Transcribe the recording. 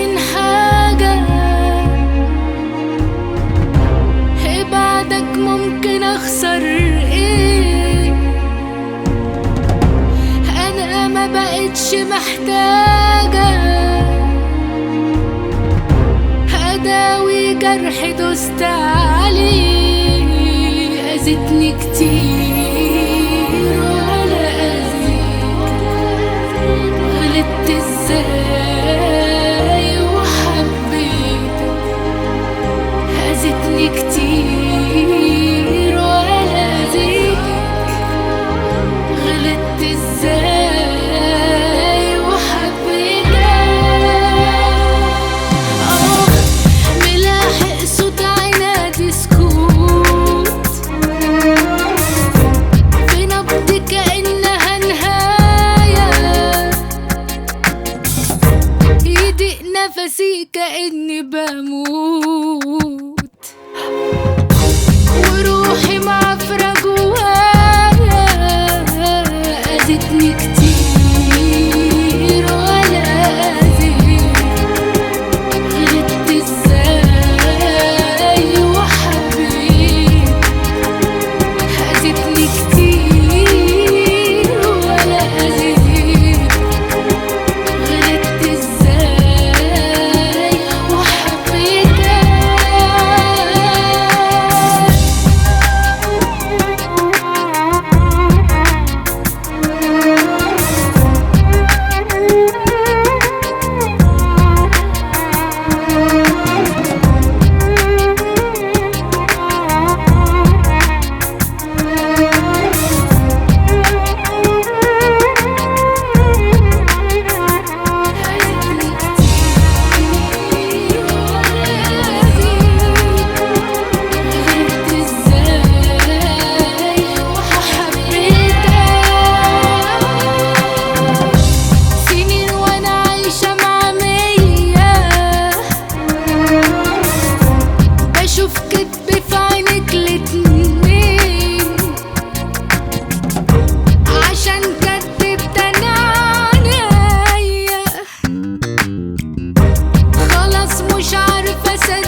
من حاجة بعدك ممكن اخسر ايه انا ما بقتش محتاجة اداوي جرح دوست عليه اذتني كتير ولا اذيك غلطت ازاي وحبيتك أذتني كتير ولا أذيك غلطت ازاي وحبيتك اه ملاحق صوت عنادي سكوت في نبض كأنها نهاية يضيق نفسي كأني بموت وروحي معفرة جوايا أذتني كتير ولا أذيك غلطت ازاي وحبيت أذتني كتير ولا أذيك غلطت ازاي وحبيتك أذتني كتير ولا أذيك غلطت ازاي وحبيتك سنين وانا عايشة مع مية بشوف كدب في عينك الاتنين عشان كدبت انا عينيا خلاص مش عارفة اصدق